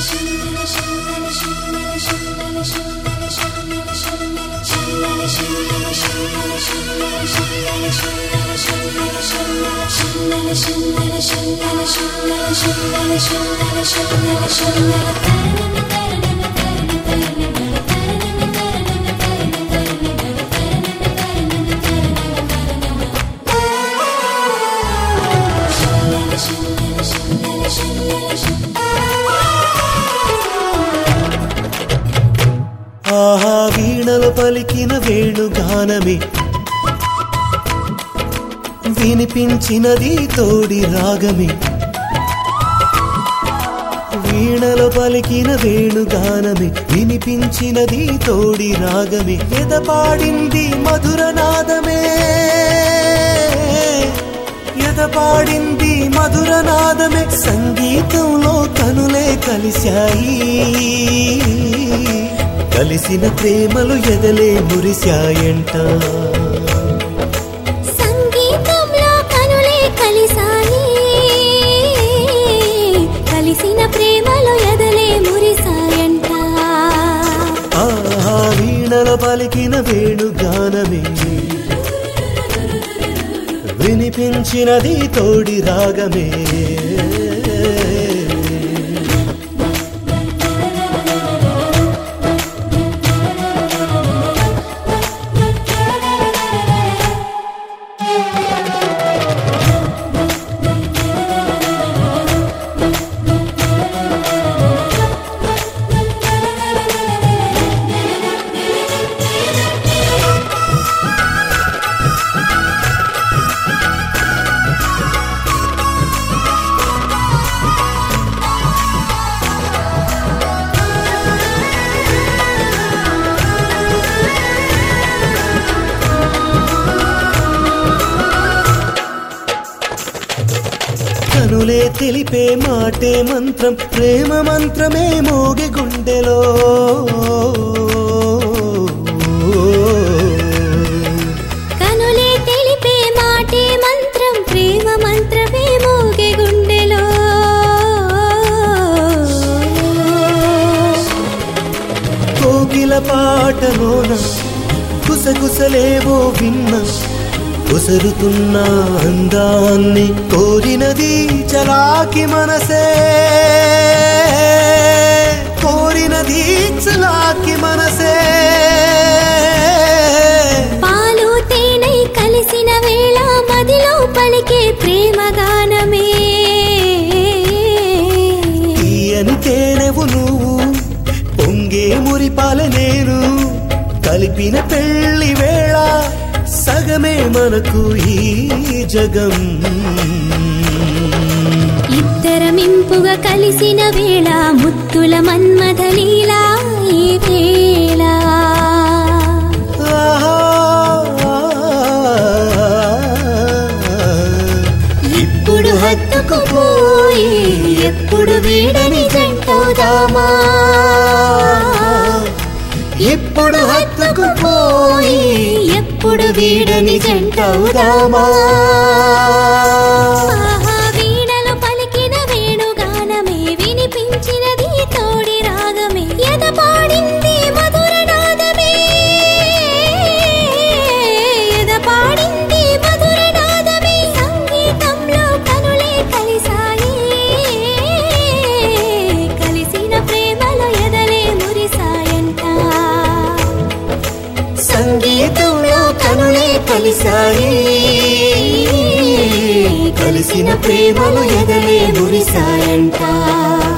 ఆహా వీణలు పలికిన వేణుగానమే వినిపించినది తోడి రాగమే వీణలు పలికిన వేణుగానమే వినిపించినది తోడి రాగమే ఎదపాడింది మధుర నాదమే ఎదపాడింది మధుర నాదమే సంగీతంలో కనులే కలిశాయి కలిసిన ప్రేమలు ఎదలే మురిశాయంట సంగీతంలో కనులే కలిసాయి కలిసిన ప్రేమలో ఎదలే మురిసాయంట ఆహా వీణల పలికిన వేణుగానమే వినిపించినది తోడి రాగమే కనులే తెలిపే మాటే మంత్రం ప్రేమ మంత్రమే మోగి గుండెలో కనులే తెలిపే మాటే మంత్రం ప్రేమ మంత్రమే మోగే గుండెలో కోకిల పాటలోన కుసకుసలేవో విన్న కుసరుతున్న అందాన్ని కోరినది చలాకి మనసే కోరినది చలాకి మనసే పాలు తేనై కలిసిన వేళ మదిలో పలికే ప్రేమ గానమే తీయని తేనెవు నువ్వు పొంగే మురిపాల నేను కలిపిన పెళ్లి వేళ సగమే మనకు ఈ జగం ఇద్దరమింపుగా కలిసిన వేళ ముత్తుల మన్మథ లీలా ఈ వేళ ఇప్పుడు హత్తుకుపోయి ఎప్పుడు వీడని జంటవుదామా ఇప్పుడు హత్తుకుపోయి ఎప్పుడు వీడని జంటవుదామా ఆహా వీణలు పలికిన వేణుగానమే వినిపించినది తోడి రాగమే ఎద పాడింది మధుర నాదమే ఎద పాడింది మధుర నాదమే సంగీతంలో కనులే కలిసాయి కలిసిన ప్రేమలో ఎదలే మురిసాయంట సంగీతంలో కనులే కలిసాయి కలిసిన ప్రేమలు ఎదలే మురిసాయంట